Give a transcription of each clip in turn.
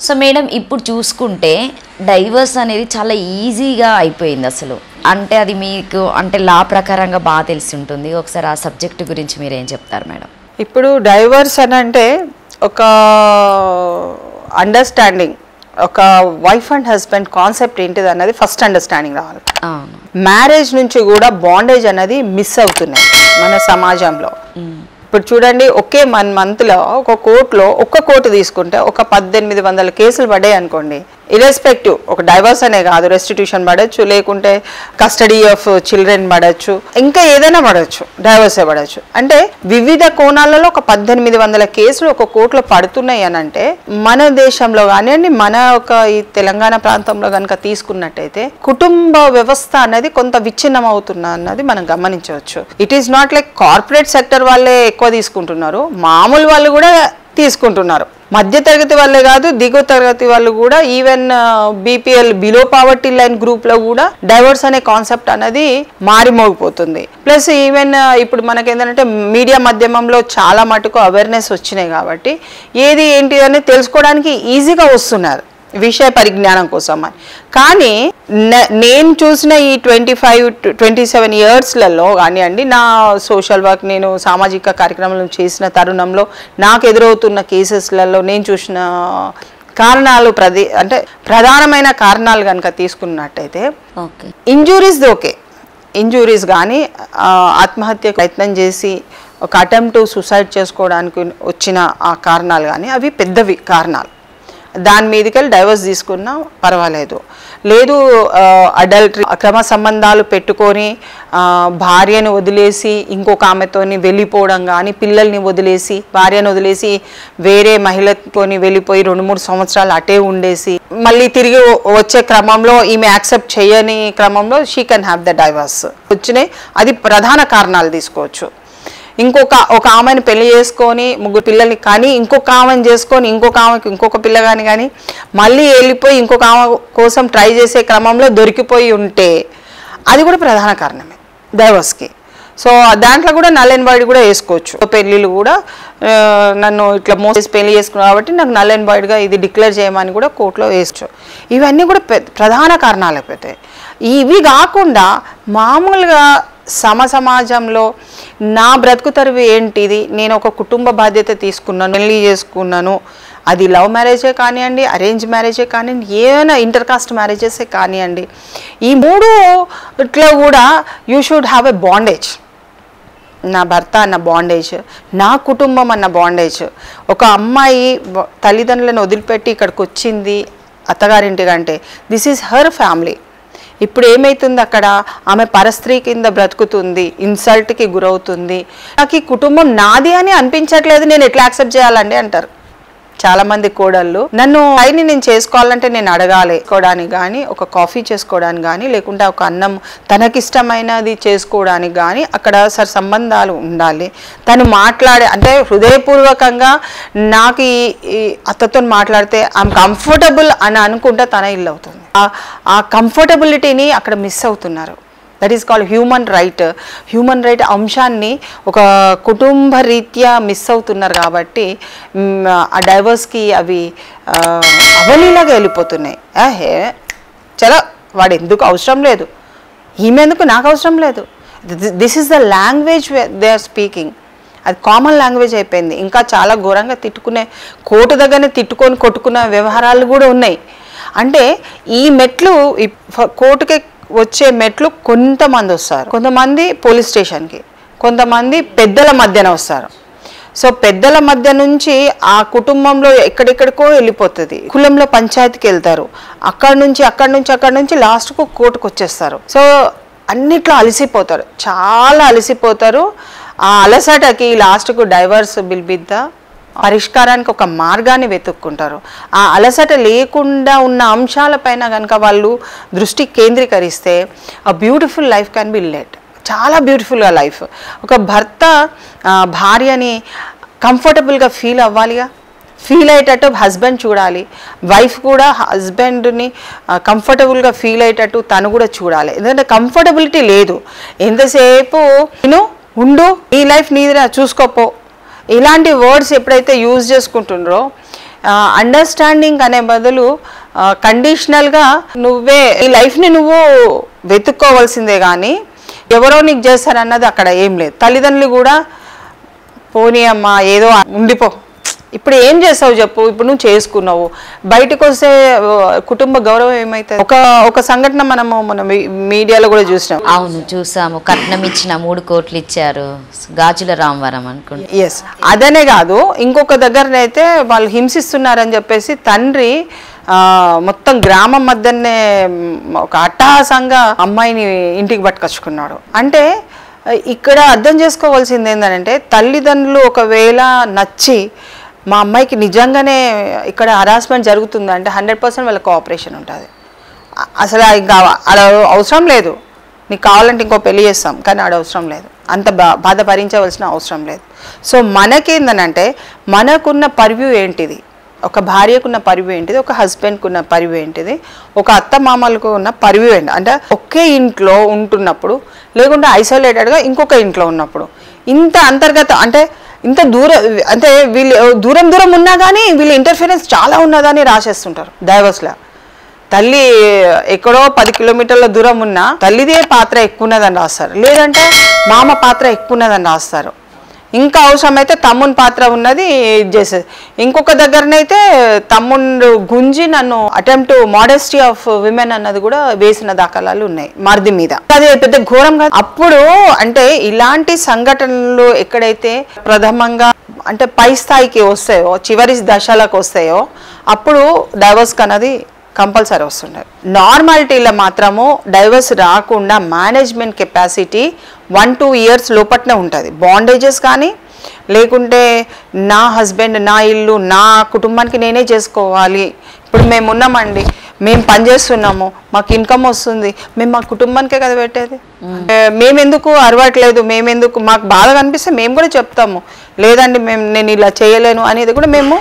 So madam ఇప్పుడు చూసుకుంటే divorce అనేది చాలా ఈజీగా అయిపోయింది అసలు అంటే అది మీకు అంటే లా ప్రకారంగా బాగా తెలిసి ఉంటుంది ఒకసారి ఆ సబ్జెక్ట్ గురించి మీరు ఏం చెప్తారు మేడం ఇప్పుడు డైవర్స్ అని అంటే ఒక అండర్స్టాండింగ్ ఒక వైఫ్ అండ్ హస్బెండ్ కాన్సెప్ట్ ఏంటిది అన్నది ఫస్ట్ అండర్స్టాండింగ్ రావాలి అవును మ్యారేజ్ నుంచి కూడా బాండేజ్ అనేది మిస్ అవుతున్నాయి మన సమాజంలో ఇప్పుడు చూడండి ఒకే వన్ మంత్లో ఒక కోర్టులో ఒక్క కోర్టు తీసుకుంటే ఒక పద్దెనిమిది వందల కేసులు పడ్డాయి అనుకోండి ఇరెస్పెక్టివ్ ఒక డైవర్స్ అనే కాదు రెస్టిట్యూషన్ పడవచ్చు లేకుంటే కస్టడీ ఆఫ్ చిల్డ్రన్ పడవచ్చు ఇంకా ఏదైనా పడవచ్చు డైవర్సే పడవచ్చు అంటే వివిధ కోణాలలో ఒక పద్దెనిమిది వందల కేసులు ఒక కోర్టులో పడుతున్నాయి అని అంటే మన దేశంలో కానివ్వండి మన ఒక ఈ తెలంగాణ ప్రాంతంలో కనుక తీసుకున్నట్టయితే కుటుంబ వ్యవస్థ అనేది కొంత విచ్ఛిన్నం అవుతున్నా అన్నది మనం గమనించవచ్చు it is not like corporate sector వాళ్ళే ఎక్కువ తీసుకుంటున్నారు మామూలు వాళ్ళు కూడా తీసుకుంటున్నారు మధ్య తరగతి వాళ్ళే కాదు దిగువ తరగతి వాళ్ళు కూడా even BPL below poverty line group లో కూడా డైవర్స్ అనే కాన్సెప్ట్ అనేది మారిమోగిపోతుంది ప్లస్ ఈవెన్ ఇప్పుడు మనకి ఏంటంటే మీడియా మాధ్యమంలో చాలా మటుకు అవేర్నెస్ వచ్చినాయి కాబట్టి ఏది ఏంటి అని తెలుసుకోవడానికి ఈజీగా వస్తున్నారు విషయ పరిజ్ఞానం కోసం అని కానీ నే- నేను చూసిన ఈ ట్వంటీ ఫైవ్ ట్వంటీ సెవెన్ ఇయర్స్లలో కానివ్వండి నా సోషల్ వర్క్ నేను సామాజిక కార్యక్రమాలు చేసిన తరుణంలో నాకు ఎదురవుతున్న కేసెస్లలో నేను చూసిన కారణాలు ప్రది అంటే ప్రధానమైన కారణాలు కనుక తీసుకున్నట్టయితే ఓకే ఇంజురీస్ ఓకే ఇంజురీస్ కానీ ఆ, ఆత్మహత్య ప్రయత్నం చేసి ఒక అటెంప్ట్ సూసైడ్ చేసుకోవడానికి వచ్చిన ఆ కారణాలు కానీ అవి పెద్దవి కారణాలు దాని మీదకెళ్ళి డైవర్స్ తీసుకున్నా పర్వాలేదు లేదు అడల్టరీ అక్రమ సంబంధాలు పెట్టుకొని ఆ, భార్యను వదిలేసి ఇంకొక ఆమెతోని వెళ్ళిపోవడం కానీ పిల్లల్ని వదిలేసి భార్యను వదిలేసి వేరే మహిళతోని వెళ్ళిపోయి రెండు మూడు సంవత్సరాలు అటే ఉండేసి మళ్ళీ తిరిగి వ- వచ్చే క్రమంలో ఈమె యాక్సెప్ట్ చేయని క్రమంలో she can have the divorce వచ్చినాయి అది ప్రధాన కారణాలు తీసుకోవచ్చు ఇంకొక ఒక ఆమెను పెళ్లి చేసుకొని ముగ్గురు పిల్లల్ని కానీ ఇంకొక ఆమెను చేసుకొని ఇంకొక ఆమెకి ఇంకొక పిల్లగాని కానీ మళ్ళీ వెళ్ళిపోయి ఇంకొక ఆమె కోసం ట్రై చేసే క్రమంలో దొరికిపోయి ఉంటే అది కూడా ప్రధాన కారణమే డైవర్స్కి సో దాంట్లో కూడా నల్ అండ్ వైడ్ కూడా వేసుకోవచ్చు పెళ్ళిళ్ళు కూడా ఆ, నన్ను ఇట్లా మోసేసి పెళ్లి చేసుకున్నాను కాబట్టి నాకు నల్ అండ్ వైడ్గా ఇది డిక్లేర్ చేయమని కూడా కోర్టులో వేసుకోవచ్చు ఇవన్నీ కూడా పెద్ద ప్రధాన కారణాలు అయిపోతాయి ఇవి కాకుండా మామూలుగా సమ సమాజంలో నా బ్రతుకు తరువు ఏంటిది నేను ఒక కుటుంబ బాధ్యత తీసుకున్నాను పెళ్లి చేసుకున్నాను అది లవ్ మ్యారేజే కానివ్వండి అరేంజ్ మ్యారేజే కానివ్వండి ఏమైనా ఇంటర్ కాస్ట్ మ్యారేజెసే కానివ్వండి ఈ మూడు ఇట్లా కూడా you should have a bondage నా భర్త అన్న బాండేజ్ నా కుటుంబం అన్న బాండేజ్ ఒక అమ్మాయి వ- తల్లిదండ్రులను వదిలిపెట్టి ఇక్కడికి వచ్చింది అత్తగారింటికంటే దిస్ ఈజ్ హర్ ఫ్యామిలీ ఇప్పుడు ఏమైతుంది అక్కడ ఆమె పరస్త్రీ కింద బ్రతుకుతుంది ఇన్సల్ట్కి గురవుతుంది నాకు ఈ కుటుంబం నాది అని అనిపించట్లేదు నేను ఎట్లా యాక్సెప్ట్ చేయాలండి అంటారు చాలా మంది కోడళ్ళు నన్ను పైని నేను చేసుకోవాలంటే నేను అడగాలి చేసుకోవడానికి కానీ ఒక కాఫీ చేసుకోవడానికి కానీ లేకుంటే ఒక అన్నం తనకిష్టమైనది చేసుకోవడానికి కానీ అక్కడ సర్ సంబంధాలు ఉండాలి తను మాట్లాడే అంటే హృదయపూర్వకంగా నాకు ఈ ఈ అత్తతో మాట్లాడితే ఐఎమ్ కంఫర్టబుల్ అని అనుకుంటే తన ఇల్లు అవుతుంది ఆ- ఆ కంఫర్టబిలిటీని అక్కడ మిస్ అవుతున్నారు that is called human right human right అంశాన్ని ఒక కుటుంబ రీత్యా మిస్ అవుతున్నారు కాబట్టి మ్, ఆ డైవర్స్కి అవి ఆ, అవలీలాగా వెళ్ళిపోతున్నాయి హే చలో వాడు ఎందుకు అవసరం లేదు ఈమె ఎందుకు నాకు అవసరం లేదు this is the language they are speaking అది కామన్ లాంగ్వేజ్ అయిపోయింది ఇంకా చాలా ఘోరంగా తిట్టుకునే కోర్టు దగ్గరనే తిట్టుకొని కొట్టుకున్న వ్యవహారాలు కూడా ఉన్నాయి అంటే ఈ మెట్లు ఈ ఫ- కోర్టుకి వచ్చే మెట్లు కొంతమంది వస్తారు కొంతమంది పోలీస్ స్టేషన్కి కొంతమంది పెద్దల మధ్యన వస్తారు సో పెద్దల మధ్య నుంచి ఆ కుటుంబంలో ఎక్కడెక్కడికో వెళ్ళిపోతుంది కులంలో పంచాయతీకి వెళ్తారు అక్కడ నుంచి అక్కడ నుంచి అక్కడ నుంచి లాస్ట్కు కోర్టుకు వచ్చేస్తారు సో అన్నిట్లో అలసిపోతారు చాలా అలసిపోతారు ఆ అలసటకి లాస్ట్కు డైవర్స్ బిల్ బిద్ద పరిష్కారానికి ఒక మార్గాన్ని వెతుక్కుంటారు ఆ అలసట లేకుండా ఉన్న అంశాలపైన కనుక వాళ్ళు దృష్టి కేంద్రీకరిస్తే ఆ beautiful life can be let చాలా బ్యూటిఫుల్గా లైఫ్ ఒక భర్త ఆ, భార్యని కంఫర్టబుల్గా ఫీల్ అవ్వాలిగా ఫీల్ అయ్యేటట్టు హస్బెండ్ చూడాలి వైఫ్ కూడా హస్బెండ్ని కంఫర్టబుల్గా ఫీల్ అయ్యేటట్టు తను కూడా చూడాలి ఎందుకంటే కంఫర్టబిలిటీ లేదు ఎంతసేపు నేను ఉండు నీ లైఫ్ నీదిరా చూసుకోపో ఇలాంటి వర్డ్స్ ఎప్పుడైతే యూజ్ చేసుకుంటుండ్రో అండర్స్టాండింగ్ అనే బదులు కండిషనల్గా నువ్వే ఈ లైఫ్ని నువ్వు వెతుక్కోవాల్సిందే కానీ ఎవరో నీకు చేస్తారన్నది అక్కడ ఏం లేదు తల్లిదండ్రులు కూడా పోనీ అమ్మా ఏదో ఉండిపో ఇప్పుడు ఏం చేస్తావు చెప్పు ఇప్పుడు నువ్వు చేసుకున్నావు బయటకు వస్తే ఆ, కుటుంబ గౌరవం ఏమవుతుంది ఒక ఒక సంఘటన మనము మన మీ- మీడియాలో కూడా చూసినాం అవును చూసాము కట్నం ఇచ్చిన మూడు కోట్లు ఇచ్చారు గాజుల రామవరం అనుకుంటా ఎస్ అదనే కాదు ఇంకొక దగ్గరనైతే వాళ్ళు హింసిస్తున్నారని చెప్పేసి తండ్రి ఆ, మొత్తం గ్రామం మధ్యనే మ్, ఒక అట్టహాసంగా అమ్మాయిని ఇంటికి పట్టుకొచ్చుకున్నాడు అంటే ఆ, ఇక్కడ అర్థం చేసుకోవాల్సింది ఏంటంటే తల్లిదండ్రులు ఒకవేళ నచ్చి మా అమ్మాయికి నిజంగానే ఇక్కడ హరాస్మెంట్ జరుగుతుందంటే హండ్రెడ్ పర్సెంట్ వాళ్ళకి కోఆపరేషన్ ఉంటుంది అ- అసలు ఇంకా ఆడ అవసరం లేదు నీకు కావాలంటే ఇంకో పెళ్లి చేస్తాం కానీ ఆడ అవసరం లేదు అంత బా బాధ భరించవలసిన అవసరం లేదు సో మనకేందనంటే మనకున్న పర్వ్యూ ఏంటిది ఒక భార్యకున్న పరివ్యూ ఏంటిది ఒక హస్బెండ్కి ఉన్న పరివ్యూ ఏంటిది ఒక అత్త మామలకు ఉన్న పరివ్యూ ఏంటి అంటే ఒకే ఇంట్లో ఉంటున్నప్పుడు లేకుంటే ఐసోలేటెడ్గా ఇంకొక ఇంట్లో ఉన్నప్పుడు ఇంత అంతర్గత అంటే ఇంత దూరం అంటే వీళ్ళు దూరం దూరం ఉన్నా కానీ వీళ్ళ ఇంటర్ఫిరెన్స్ చాలా ఉన్నదని రాసేస్తుంటారు డైవర్స్లో తల్లి ఎక్కడో పది కిలోమీటర్ల దూరం ఉన్నా తల్లిదే పాత్ర ఎక్కువ ఉన్నదని రాస్తారు లేదంటే మామ పాత్ర ఎక్కువ ఉన్నదని రాస్తారు ఇంకా అవసరమైతే తమ్ముని పాత్ర ఉన్నది ఇది చేసేది ఇంకొక దగ్గరనైతే తమ్ముడు గుంజి నన్ను అటెంప్ట్ మోడెస్టీ ఆఫ్ విమెన్ అన్నది కూడా వేసిన దాఖలాలు ఉన్నాయి మరిది మీద అది పెద్ద ఘోరం కాదు అప్పుడు అంటే ఇలాంటి సంఘటనలు ఎక్కడైతే ప్రథమంగా అంటే పై స్థాయికి వస్తాయో చివరి దశలకు వస్తాయో అప్పుడు డైవర్స్ అన్నది కంపల్సరీ వస్తుండే నార్మాలిటీలో మాత్రము డైవర్స్ రాకుండా management capacity one two years లోపట్నే ఉంటుంది బాండేజెస్ కానీ లేకుంటే నా హస్బెండ్ నా ఇల్లు నా కుటుంబానికి నేనే చేసుకోవాలి ఇప్పుడు మేము ఉన్నామండి మేము పనిచేస్తున్నాము మాకు ఇన్కమ్ వస్తుంది మేము మా కుటుంబానికే కదా పెట్టేది ఏ, మేమెందుకు అరవట్లేదు మేమెందుకు మాకు బాధ కనిపిస్తే మేము కూడా చెప్తాము లేదండి మేము నేను ఇలా చేయలేను అనేది కూడా మేము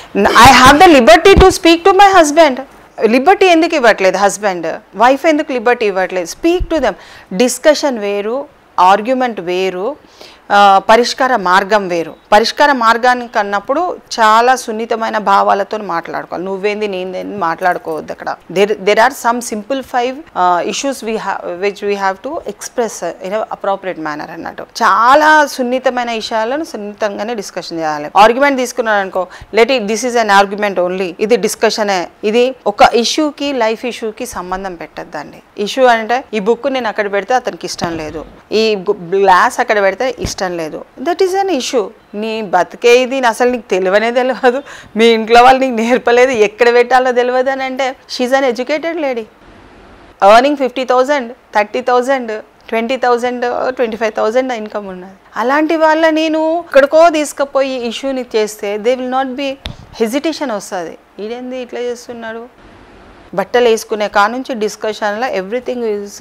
I have the liberty to speak to my husband liberty ఎందుకు ఇవ్వట్లేదు హస్బెండ్ వైఫ్ ఎందుకు లిబర్టీ ఇవ్వట్లేదు స్పీక్ టు దెమ్ డిస్కషన్ వేరు ఆర్గ్యుమెంట్ వేరు ఆ, పరిష్కార మార్గం వేరు పరిష్కార మార్గానికి అన్నప్పుడు చాలా సున్నితమైన భావాలతో మాట్లాడుకోవాలి నువ్వేంది నేందేంది మాట్లాడుకోవద్దు అక్కడ there there are some simple five issues we which we have to express in appropriate manner అన్నట్టు చాలా సున్నితమైన విషయాలను సున్నితంగానే డిస్కషన్ చేయాలి ఆర్గ్యుమెంట్ తీసుకున్నాను అనుకో let it this is an argument only ఇది డిస్కషనే ఇది ఒక ఇష్యూకి లైఫ్ ఇష్యూకి సంబంధం పెట్టద్దండి ఇష్యూ అంటే ఈ బుక్ నేను అక్కడ పెడితే అతనికి ఇష్టం లేదు ఈ గ్లాస్ అక్కడ పెడితే ఇష్టం లేదు దట్ ఈస్ అన్ ఇష్యూ నీ బతికే ఇది అసలు నీకు తెలియనే తెలియదు మీ ఇంట్లో వాళ్ళు నీకు నేర్పలేదు ఎక్కడ పెట్టాలో తెలియదు అని అంటే she's an educated lady earning fifty thousand thirty thousand twenty thousand twenty five thousand income ఉన్నది అలాంటి వాళ్ళ నేను ఇక్కడికో తీసుకుపోయి ఇష్యూని చేస్తే they will not be hesitation వస్తుంది ఈడేంది ఇట్లా చేస్తున్నాడు బట్టలు వేసుకునే కానుంచి డిస్కషన్లో ఎవ్రీథింగ్ ఈజ్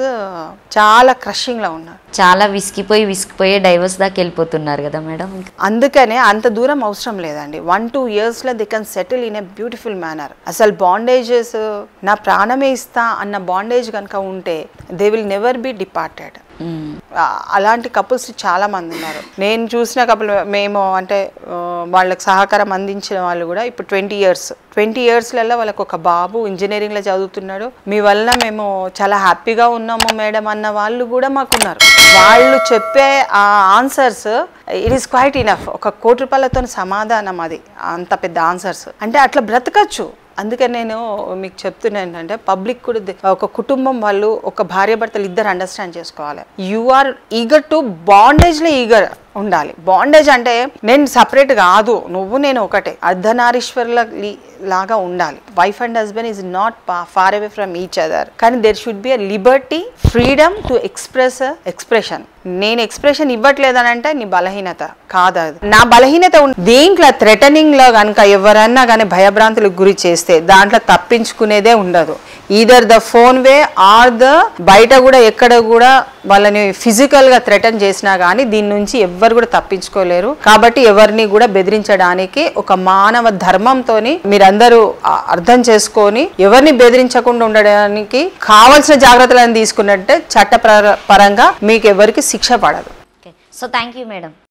చాలా క్రషింగ్లో ఉన్నారు చాలా విసిగిపోయి విసిగిపోయి డైవర్స్ దాకా వెళ్ళిపోతున్నారు కదా మేడం అందుకనే అంత దూరం అవసరం లేదండి వన్ టూ ఇయర్స్లో they can settle in a beautiful manner అసలు బాండేజెస్ నా ప్రాణమే ఇస్తా అన్న బాండేజ్ కనుక ఉంటే they will never be departed hmm. అలాంటి కపుల్స్ చాలా మంది ఉన్నారు నేను చూసిన కపుల్ మేము అంటే ఆ, వాళ్ళకి సహకారం అందించిన వాళ్ళు కూడా ఇప్పుడు ట్వంటీ ఇయర్స్ ట్వంటీ ఇయర్స్లలో వాళ్ళకి ఒక బాబు ఇంజనీరింగ్లో చదువుతున్నాడు మీ వల్ల మేము చాలా హ్యాపీగా ఉన్నాము మేడం అన్న వాళ్ళు కూడా మాకున్నారు వాళ్ళు చెప్పే ఆ answers it is quite enough ఒక కోటి రూపాయలతో సమాధానం అది అంత పెద్ద ఆన్సర్స్ అంటే అట్లా బ్రతకచ్చు అందుకే నేను మీకు చెప్తున్నా ఏంటంటే పబ్లిక్ కూడా ది- ఒక కుటుంబం వాళ్ళు ఒక భార్య భర్తలు ఇద్దరు అండర్స్టాండ్ చేసుకోవాలి యు ఆర్ ఈగర్ టు బాండేజ్లో ఈగర్ ఉండాలి బాండేజ్ అంటే నేను సపరేట్ కాదు నువ్వు నేను ఒకటే అర్ధనారీశ్వర్ల లి- లాగా ఉండాలి wife and husband is not far away from each other కానీ there should be a liberty freedom to express expression నేను ఎక్స్ప్రెషన్ ఇవ్వట్లేదని అంటే నీ బలహీనత కాదు అది నా బలహీనత ఉన్- దీంట్లో థ్రెటనింగ్ లో కనుక ఎవరన్నా కానీ భయభ్రాంతులకు గురి చేస్తే దాంట్లో తప్పించుకునేదే ఉండదు either the phone way or the బయట కూడా ఎక్కడ కూడా వాళ్ళని ఫిజికల్ గా థ్రెటన్ చేసినా కానీ దీని నుంచి ఎవ్వరు కూడా తప్పించుకోలేరు కాబట్టి ఎవరిని కూడా బెదిరించడానికి ఒక మానవ ధర్మంతోని మీరందరూ ఆ- అర్థం చేసుకొని ఎవరిని బెదిరించకుండా ఉండడానికి కావలసిన జాగ్రత్తలను తీసుకున్నట్టే చట్ట పరంగా మీకు ఎవరికి శిక్ష పడదు okay so thank you madam